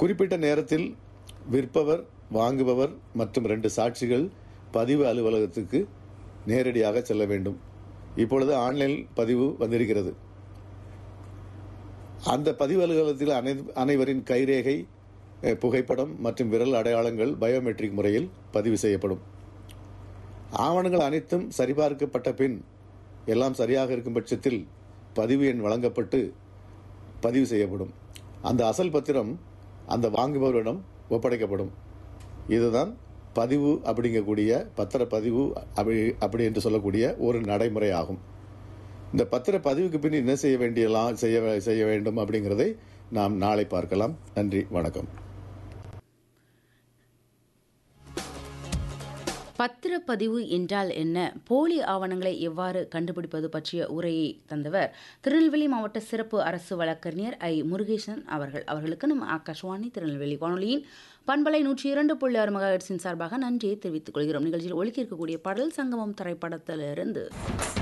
குறிப்பிட்ட நேரத்தில் விற்பவர் வாங்குபவர் மற்றும் ரெண்டு சாட்சிகள் பதிவு அலுவலகத்துக்கு நேரடியாக செல்ல வேண்டும் இப்பொழுது ஆன்லைன் பதிவு வந்திருக்கிறது அந்த பதிவு அலுவலகத்தில் அனை அனைவரின் கைரேகை அஹ், புகைப்படம் மற்றும் விரல் அடையாளங்கள் பயோமெட்ரிக் முறையில் பதிவு செய்யப்படும் ஆவணங்கள் அனைத்தும் சரிபார்க்கப்பட்ட பின் எல்லாம் சரியாக இருக்கும் பட்சத்தில் பதிவு எண் வழங்கப்பட்டு பதிவு செய்யப்படும் அந்த அசல் பத்திரம் அந்த வாங்குபவரிடம் ஒப்படைக்கப்படும் இதுதான் பதிவு அப்படிங்கக்கூடிய பத்திர பதிவு அப்படி அப்படி என்று சொல்லக்கூடிய ஒரு நடைமுறை ஆகும் இந்த பத்திர பதிவுக்கு பின் என்ன செய்ய வேண்டியலாம் செய்ய செய்ய வேண்டும் அப்படிங்கிறதை நாம் நாளை பார்க்கலாம் நன்றி வணக்கம் பத்திரப்பதிவு என்றால் என்ன போலி ஆவணங்களை எவ்வாறு கண்டுபிடிப்பது பற்றிய உரையை தந்தவர் திருநெல்வேலி மாவட்ட சிறப்பு அரசு வழக்கறிஞர் ஐ முருகேசன் அவர்கள் அவர்களுக்கு நம்ம ஆகாஷ்வாணி திருநெல்வேலி வானொலியின் பண்பலை நூற்றி இரண்டு புள்ளி ஆறு மெகாஹெர்ட்ஸின் சார்பாக நன்றியை தெரிவித்துக் கொள்கிறோம் நிகழ்ச்சியில் ஒலிக்க இருக்கக்கூடிய பாடல் சங்கமம் திரைப்படத்திலிருந்து